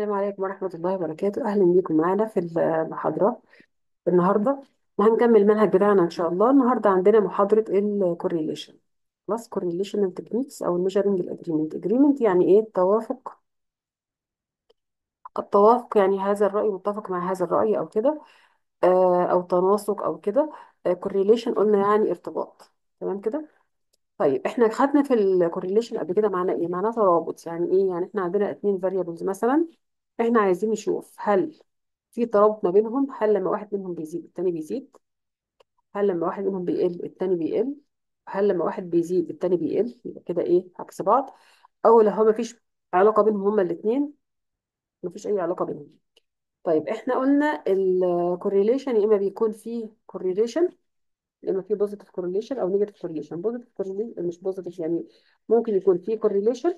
السلام عليكم ورحمة الله وبركاته أهلا بيكم معانا في المحاضرة النهاردة هنكمل المنهج بتاعنا إن شاء الله النهاردة عندنا محاضرة ال correlation خلاص correlational techniques أو ال measuring ال agreement agreement يعني إيه التوافق التوافق يعني هذا الرأي متفق مع هذا الرأي أو كده آه، أو تناسق أو كده آه، correlation قلنا يعني ارتباط تمام كده طيب احنا خدنا في الكورليشن قبل كده معناه ايه معناه ترابط يعني ايه يعني احنا عندنا اتنين فاريبلز مثلا احنا عايزين نشوف هل في ترابط ما بينهم هل لما واحد منهم بيزيد التاني بيزيد هل لما واحد منهم بيقل التاني بيقل هل لما واحد بيزيد التاني بيقل يبقى كده ايه عكس بعض او لو هو مفيش علاقة بينهم هما الاتنين مفيش اي علاقة بينهم طيب احنا قلنا الكورليشن يا اما بيكون فيه كورليشن يا اما فيه بوزيتيف كورليشن او نيجاتيف كورليشن بوزيتيف كورليشن مش بوزيتيف يعني ممكن يكون فيه كورليشن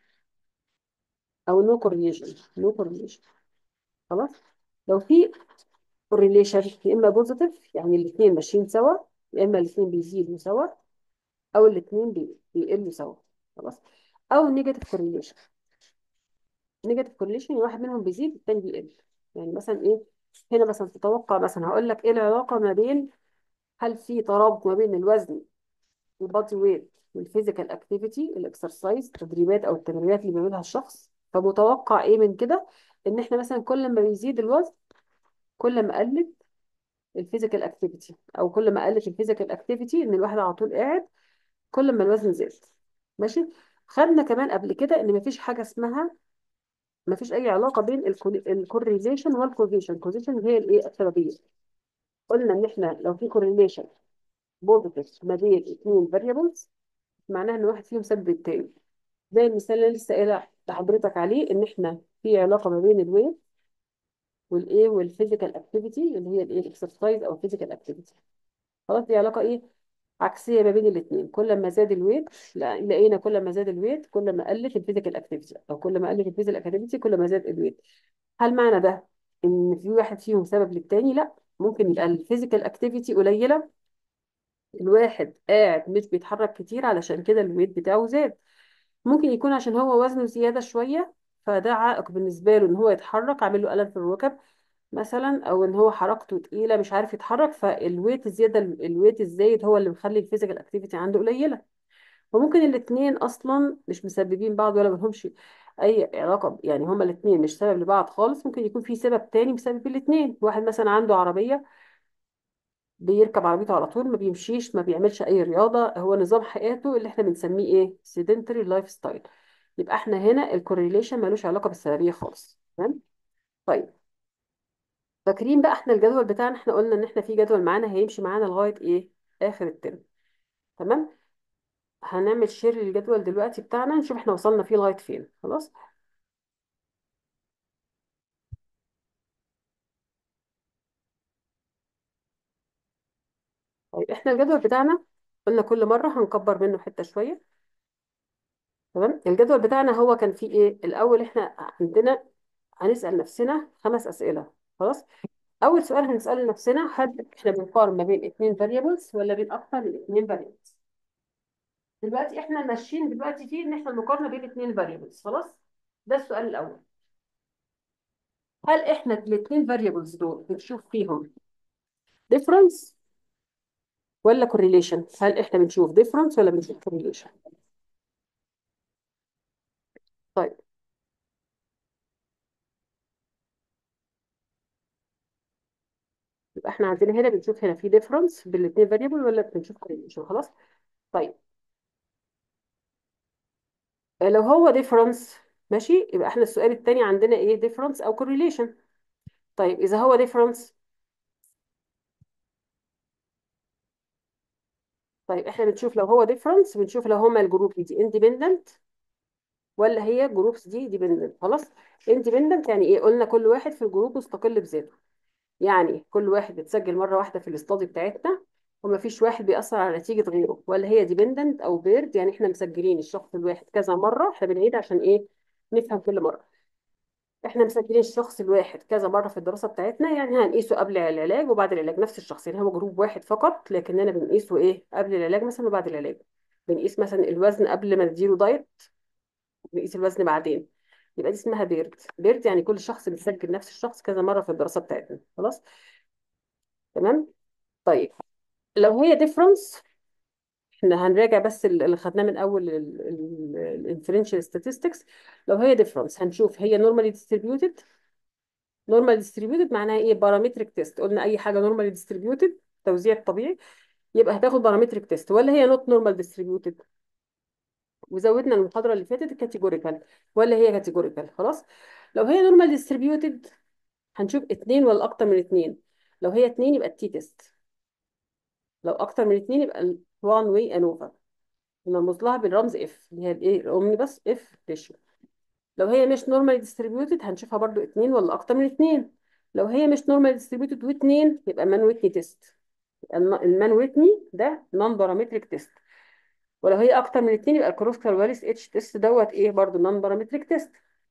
او نو كورليشن نو كورليشن خلاص لو في كورليشن يا اما بوزيتيف يعني الاثنين ماشيين سوا يا اما الاثنين بيزيدوا سوا او الاثنين بي- بيقلوا سوا خلاص او نيجاتيف كورليشن نيجاتيف كورليشن واحد منهم بيزيد الثاني بيقل يعني مثلا ايه هنا مثلا تتوقع مثلا هقول لك ايه العلاقه ما بين هل في ترابط ما بين الوزن البادي ويت والفيزيكال اكتيفيتي الاكسرسايز التدريبات او التمرينات اللي بيعملها الشخص فمتوقع ايه من كده ان احنا مثلا كل ما بيزيد الوزن كل ما قلت الفيزيكال اكتيفيتي او كل ما قلت الفيزيكال اكتيفيتي ان الواحد على طول قاعد كل ما الوزن زاد ماشي خدنا كمان قبل كده ان مفيش حاجه اسمها مفيش اي علاقه بين الكورليشن والكوزيشن كوزيشن هي الايه السببيه قلنا ان احنا لو في كورليشن بوزيتيف ما بين اثنين فاريبلز معناها ان واحد فيهم سبب التاني زي المثال اللي لسه قايله لحضرتك عليه ان احنا في علاقه ما بين الويت والايه والفيزيكال اكتيفيتي اللي هي الايه الاكسرسايز او الفيزيكال اكتيفيتي خلاص دي علاقه ايه عكسيه ما بين الاثنين كل ما زاد الويت لا- لقينا كل ما زاد الويت كل ما قلت الفيزيكال اكتيفيتي او كل ما قلت الفيزيكال اكتيفيتي كل ما زاد الويت هل معنى ده ان في واحد فيهم سبب للتاني لا ممكن يبقى الفيزيكال اكتيفيتي قليله الواحد قاعد مش بيتحرك كتير علشان كده الويت بتاعه زاد ممكن يكون عشان هو وزنه زياده شويه فده عائق بالنسبه له ان هو يتحرك عامل له الم في الركب مثلا او ان هو حركته تقيله مش عارف يتحرك فالويت الزياده الويت الزايد هو اللي مخلي الفيزيكال اكتيفيتي عنده قليله وممكن الاثنين اصلا مش مسببين بعض ولا ملهمش اي علاقه ب- يعني هما الاثنين مش سبب لبعض خالص ممكن يكون في سبب تاني مسبب الاثنين واحد مثلا عنده عربيه بيركب عربيته على طول ما بيمشيش ما بيعملش اي رياضه هو نظام حياته اللي احنا بنسميه ايه سيدنتري لايف ستايل يبقى احنا هنا الكوريليشن ملوش علاقه بالسببيه خالص تمام طيب فاكرين بقى احنا الجدول بتاعنا احنا قلنا ان احنا في جدول معانا هيمشي معانا لغايه ايه اخر الترم تمام هنعمل شير للجدول دلوقتي بتاعنا نشوف احنا وصلنا فيه لغايه فين خلاص طيب احنا الجدول بتاعنا قلنا كل مره هنكبر منه حته شويه تمام الجدول بتاعنا هو كان فيه ايه الاول احنا عندنا هنسال نفسنا خمس اسئله خلاص اول سؤال هنساله لنفسنا هل احنا بنقارن ما بين اتنين فاريبلز ولا بين اكتر من اتنين فاريبلز دلوقتي احنا ماشيين دلوقتي فيه ان احنا المقارنه بين اتنين فاريبلز خلاص ده السؤال الاول هل احنا الاتنين فاريبلز دول بنشوف فيهم difference ولا correlation هل احنا بنشوف difference ولا بنشوف correlation طيب يبقى احنا عندنا هنا بنشوف هنا في difference بين الاتنين variable ولا بنشوف correlation خلاص طيب لو هو difference ماشي يبقى احنا السؤال التاني عندنا ايه difference او correlation طيب اذا هو difference طيب احنا بنشوف لو هو difference بنشوف لو هما الجروب دي independent ولا هي جروبس دي dependent خلاص independent يعني ايه قلنا كل واحد في الجروب مستقل بذاته يعني كل واحد بتسجل مرة واحدة في الاستادي بتاعتنا وما فيش واحد بيأثر على نتيجة غيره ولا هي ديبندنت أو بيرد يعني احنا مسجلين الشخص الواحد كذا مرة احنا بنعيد عشان ايه نفهم كل مرة احنا مسجلين الشخص الواحد كذا مرة في الدراسة بتاعتنا يعني هنقيسه قبل العلاج وبعد العلاج نفس الشخص يعني هو جروب واحد فقط لكننا بنقيسه ايه قبل العلاج مثلا وبعد العلاج بنقيس مثلا الوزن قبل ما نديله دايت بنقيس الوزن بعدين يبقى دي اسمها بيرد بيرد يعني كل شخص بيسجل نفس الشخص كذا مره في الدراسه بتاعتنا خلاص تمام طيب لو هي ديفرنس احنا هنراجع بس ال- اللي خدناه من اول الانفرنشال statistics لو هي ديفرنس هنشوف هي نورمالي ديستريبيوتد نورمالي ديستريبيوتد معناها ايه بارامتريك تيست قلنا اي حاجه نورمالي ديستريبيوتد توزيع طبيعي يبقى هتاخد بارامتريك تيست ولا هي نوت نورمال ديستريبيوتد وزودنا المحاضره اللي فاتت الكاتيجوريكال ولا هي كاتيجوريكال خلاص لو هي نورمال ديستريبيوتد هنشوف اتنين ولا اكتر من اتنين لو هي اتنين يبقى التي تيست لو اكتر من اتنين يبقى الوان واي انوفا بنرمز لها بالرمز اف اللي هي الايه الاومنيبس اف ريشيو لو هي مش نورمالي ديستريبيوتد هنشوفها برضو اتنين ولا اكتر من اتنين لو هي مش نورمالي ديستريبيوتد واتنين يبقى مان ويتني تيست المان ويتني ده نون بارامتريك تيست ولو هي اكتر من اتنين يبقى الكروس واليس اتش تيست دوت ايه برضو نون بارامتريك تيست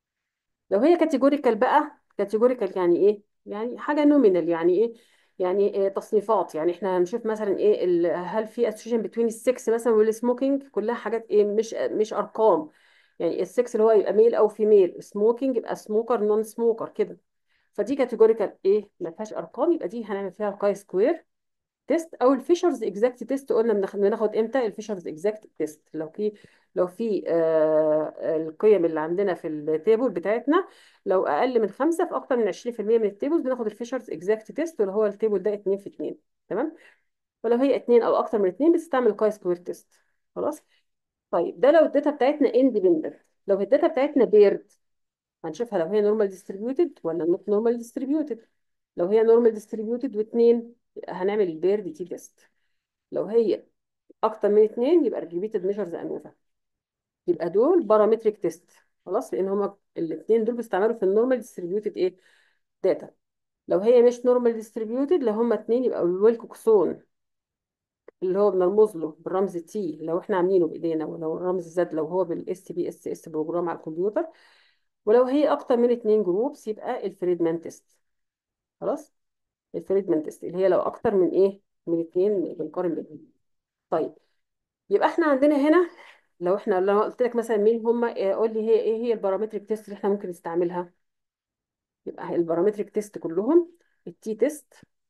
لو هي كاتيجوريكال بقى كاتيجوريكال يعني ايه يعني حاجه نومينال يعني ايه يعني إيه تصنيفات يعني احنا هنشوف مثلا ايه ال- هل في اسوشيشن بين السكس مثلا والسموكينج كلها حاجات ايه مش مش ارقام يعني السكس اللي هو يبقى ميل او فيميل سموكينج يبقى سموكر نون سموكر كده فدي كاتيجوريكال ايه ما فيهاش ارقام يبقى دي هنعمل فيها الكاي سكوير تيست او الفيشرز اكزاكت تيست قلنا بناخد بناخد امتى الفيشرز اكزاكت تيست لو في لو في آه القيم اللي عندنا في التيبل بتاعتنا لو اقل من خمسة في اكتر من 20% من التيبل بناخد الفيشرز اكزاكت تيست اللي هو التيبل ده 2 في 2 تمام ولو هي 2 او اكتر من 2 بتستعمل كاي سكوير تيست خلاص طيب ده لو الداتا بتاعتنا اندبندنت لو الداتا بتاعتنا بيرد هنشوفها لو هي نورمال ديستريبيوتد ولا نوت نورمال ديستريبيوتد لو هي نورمال ديستريبيوتد واثنين هنعمل البيرد تي تيست لو هي اكتر من اثنين يبقى الريبيتد ميجرز انوفا يبقى دول بارامتريك تيست خلاص لان هما الاثنين دول بيستعملوا في النورمال ديستريبيوتد ايه داتا لو هي مش نورمال ديستريبيوتد لو هما اثنين يبقى الويلكوكسون اللي هو بنرمز له بالرمز تي لو احنا عاملينه بايدينا ولو الرمز زد لو هو بالاس تي بي اس اس بروجرام على الكمبيوتر ولو هي اكتر من اثنين جروبس يبقى الفريدمان تيست خلاص الفريدمان تيست اللي هي لو اكتر من ايه من اثنين بنقارن بينهم طيب يبقى احنا عندنا هنا لو احنا لو قلت لك مثلا مين هم قول لي هي ايه هي البارامتريك تيست اللي احنا ممكن نستعملها يبقى البارامتريك تيست كلهم التي تيست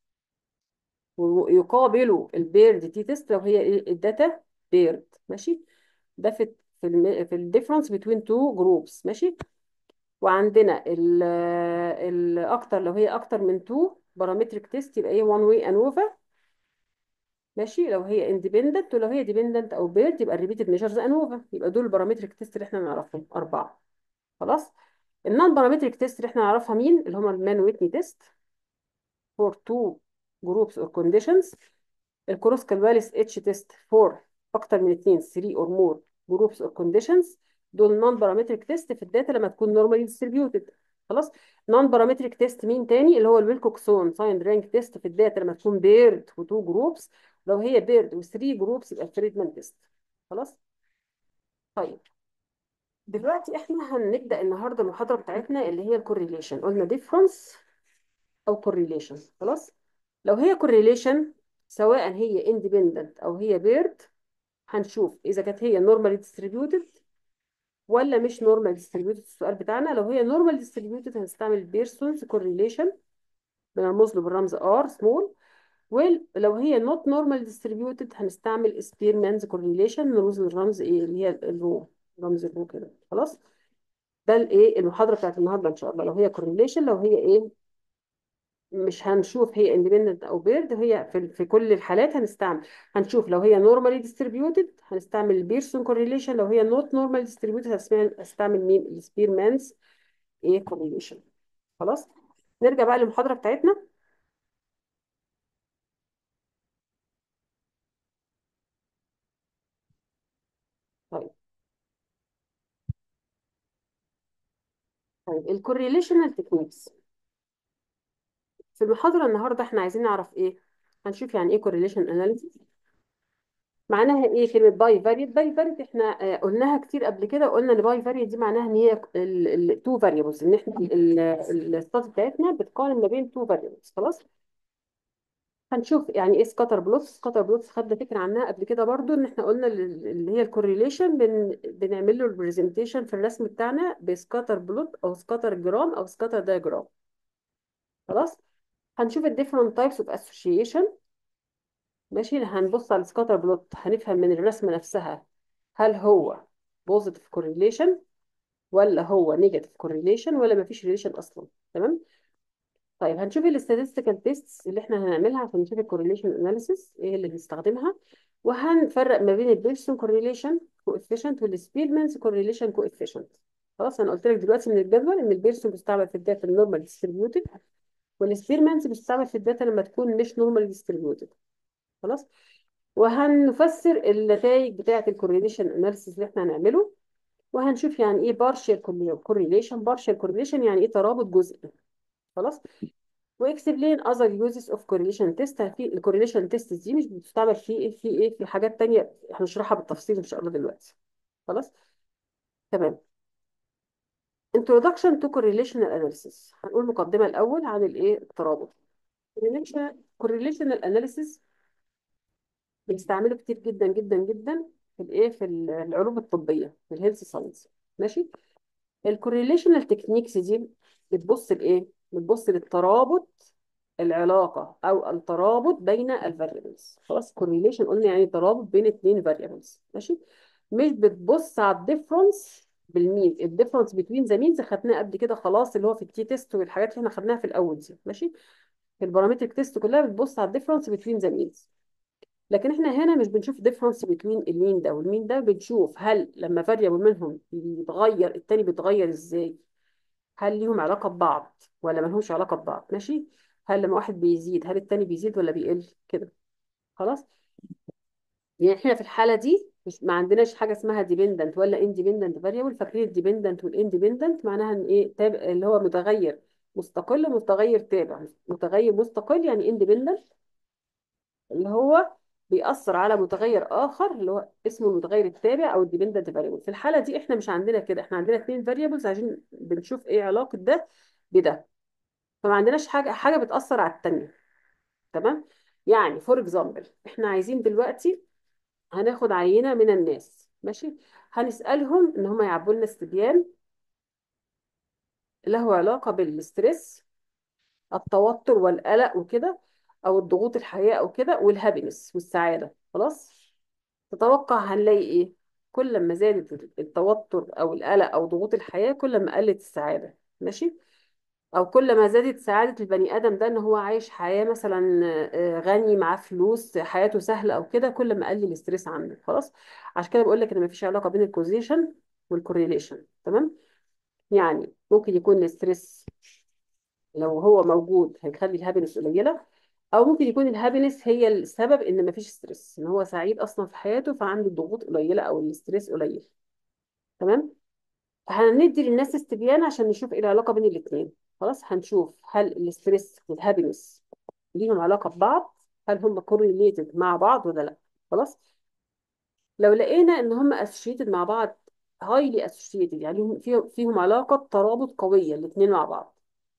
ويقابلوا البيرد تي تيست لو هي ايه الداتا بيرد ماشي ده في في الم... في الديفرنس بين تو جروبس ماشي وعندنا ال الاكتر لو هي اكتر من 2 بارامتريك تيست يبقى ايه وان واي انوفا ماشي لو هي اندبندنت ولو هي ديبندنت او بيرد يبقى الريبيتد ميجرز انوفا يبقى دول البارامتريك تيست اللي احنا نعرفهم اربعه خلاص النون بارامتريك تيست اللي احنا نعرفها مين اللي هم المان ويتني تيست فور تو جروبس اور كونديشنز الكروس كالفاليس اتش تيست فور اكتر من 2 3 اور مور جروبس اور كونديشنز دول نون بارامتريك تيست في الداتا لما تكون نورمالي ديستريبيوتد خلاص نون بارامتريك تيست مين تاني اللي هو الويلكوكسون ساين رانك تيست في الداتا لما تكون بيرد وتو جروبس لو هي بيرد و3 جروبس يبقى الفريدمان تيست خلاص طيب دلوقتي احنا هنبدأ النهارده المحاضرة بتاعتنا اللي هي الكوريليشن قلنا ديفرنس او كوريليشن خلاص لو هي كوريليشن سواء هي اندبندنت او هي بيرد هنشوف اذا كانت هي نورمالي ديستريبيوتد ولا مش نورمال ديستريبيوتد السؤال بتاعنا لو هي نورمال ديستريبيوتد هنستعمل بيرسونز كوريليشن بنرمز له بالرمز ار سمول ولو هي نوت نورمال ديستريبيوتد هنستعمل سبيرمانز كوريليشن بنرمز له الرمز ايه اللي هي الرو رمز الرو كده خلاص ده الايه المحاضره بتاعت النهارده ان شاء الله لو هي كوريليشن لو هي ايه مش هنشوف هي اندبندنت او بيرد هي في في كل الحالات هنستعمل هنشوف لو هي نورمالي ديستريبيوتد هنستعمل البيرسون كوريليشن لو هي نوت نورمالي ديستريبيوتد هستعمل هستعمل مين السبيرمانز ايه كوريليشن خلاص نرجع بقى للمحاضره بتاعتنا طيب طيب الكوريليشنال تكنيكس في المحاضره النهارده احنا عايزين نعرف ايه هنشوف يعني ايه كوريليشن اناليسيس معناها ايه كلمه باي فاريت باي فاريت احنا آه، قلناها كتير قبل كده قلنا ان باي فاريت دي معناها ان هي التو فاريبلز ان احنا الستاتي بتاعتنا بتقارن ما بين تو فاريبلز خلاص هنشوف يعني ايه سكاتر بلوتس سكاتر بلوتس خدنا فكره عنها قبل كده برضو ان احنا قلنا ال- اللي هي الكوريليشن بن بنعمل له البرزنتيشن في الرسم بتاعنا بسكاتر بلوت او سكاتر جرام او سكاتر دايجرام خلاص هنشوف الديفرنت تايبس اوف اسوشيشن ماشي هنبص على السكاتر بلوت هنفهم من الرسمه نفسها هل هو بوزيتيف كوريليشن ولا هو نيجاتيف كوريليشن ولا مفيش ريليشن اصلا تمام طيب هنشوف الاستاتستيكال تيستس اللي احنا هنعملها عشان نشوف الكورليشن اناليسيس ايه اللي بنستخدمها وهنفرق ما بين البيرسون كورليشن كوفيشنت والسبيرمنز كورليشن كوفيشنت خلاص انا قلت لك دلوقتي من الجدول ان البيرسون بيستعمل في الداتا النورمال ديستريبيوتد والسبيرمنز بيستعمل في الداتا لما تكون مش نورمال ديستريبيوتد خلاص وهنفسر النتائج بتاعه الكورليشن اناليسيس اللي احنا هنعمله وهنشوف يعني ايه بارشال كورليشن بارشال كورليشن يعني ايه ترابط جزئي خلاص واكسبلين اذر يوزز اوف كورليشن تيست في الكورليشن تيست دي مش بتستعمل في ايه في ايه في حاجات تانية هنشرحها بالتفصيل ان شاء الله دلوقتي خلاص تمام introduction to correlational analysis هنقول مقدمة الأول عن الإيه الترابط correlation correlational analysis بنستعمله كتير جدا جدا جدا في الإيه في العلوم الطبية في الهيلث ساينس ماشي الكورليشنال تكنيكس دي بتبص لإيه بتبص للترابط العلاقة أو الترابط بين الفاريبلز خلاص correlation قلنا يعني ترابط بين اتنين variables ماشي مش بتبص على الديفرنس بالمين الديفرنس بين ذا مينز خدناه قبل كده خلاص اللي هو في التي تيست والحاجات اللي احنا خدناها في الاول دي ماشي في البارامتريك تيست كلها بتبص على الديفرنس بين ذا مينز لكن احنا هنا مش بنشوف ديفرنس بين المين ده والمين ده بنشوف هل لما فاريبل منهم بيتغير التاني بيتغير ازاي هل ليهم علاقة ببعض ولا ملهمش علاقة ببعض ماشي هل لما واحد بيزيد هل التاني بيزيد ولا بيقل كده خلاص يعني احنا في الحالة دي مش ما عندناش حاجة اسمها ديبندنت ولا اندبندنت فاريبل فاكرين الديبندنت والاندبندنت معناها ان ايه تابع اللي هو متغير مستقل ومتغير تابع متغير مستقل يعني اندبندنت اللي هو بيأثر على متغير آخر اللي هو اسمه المتغير التابع أو الديبندنت فاريبل في الحالة دي احنا مش عندنا كده احنا عندنا اثنين فاريبلز عشان بنشوف ايه علاقة ده بده فما عندناش حاجة حاجة بتأثر على التانية تمام يعني فور اكزامبل احنا عايزين دلوقتي هناخد عينة من الناس ماشي هنسألهم ان هم يعبوا لنا استبيان له علاقة بالستريس التوتر والقلق وكده او الضغوط الحياة او كده والهابينس والسعادة خلاص تتوقع هنلاقي ايه كل ما زادت التوتر او القلق او ضغوط الحياة كل ما قلت السعادة ماشي او كل ما زادت سعادة البني ادم ده ان هو عايش حياة مثلا آه، غني معاه فلوس حياته سهلة او كده كل ما قل الاستريس عنده خلاص عشان كده بقول لك ان مفيش علاقة بين الكوزيشن والكوريليشن تمام يعني ممكن يكون الاستريس لو هو موجود هيخلي الهابينس قليلة او ممكن يكون الهابينس هي السبب ان مفيش ستريس ان هو سعيد اصلا في حياته فعنده الضغوط قليلة او الاستريس قليل تمام هندي للناس استبيان عشان نشوف ايه العلاقة بين الاثنين خلاص هنشوف هل الاستريس والهابينس ليهم علاقة ببعض هل هم correlated مع بعض ولا لا خلاص لو لقينا ان هم associated مع بعض highly associated يعني هم- فيهم فيهم علاقة ترابط قوية الاثنين مع بعض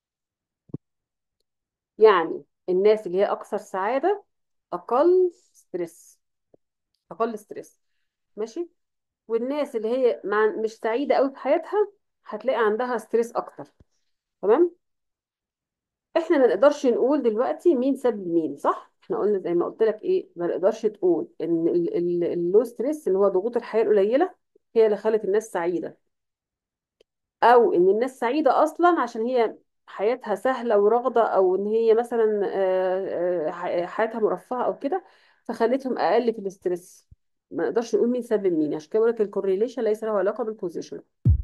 يعني الناس اللي هي اكثر سعادة اقل ستريس اقل ستريس ماشي والناس اللي هي مع مش سعيدة قوي في حياتها هتلاقي عندها ستريس اكتر تمام احنا ما نقدرش نقول دلوقتي مين سبب مين صح احنا قلنا زي ما قلت لك ايه ما نقدرش تقول ان اللو ستريس اللي هو ضغوط الحياة القليلة هي اللي خلت الناس سعيدة او ان الناس سعيدة اصلا عشان هي حياتها سهلة ورغدة او ان هي مثلا آه، آه، ح- حياتها مرفهة او كده فخلتهم اقل في الاسترس ما نقدرش نقول مين سبب مين عشان كده بقول لك الكورليشن ليس له علاقة بالبوزيشن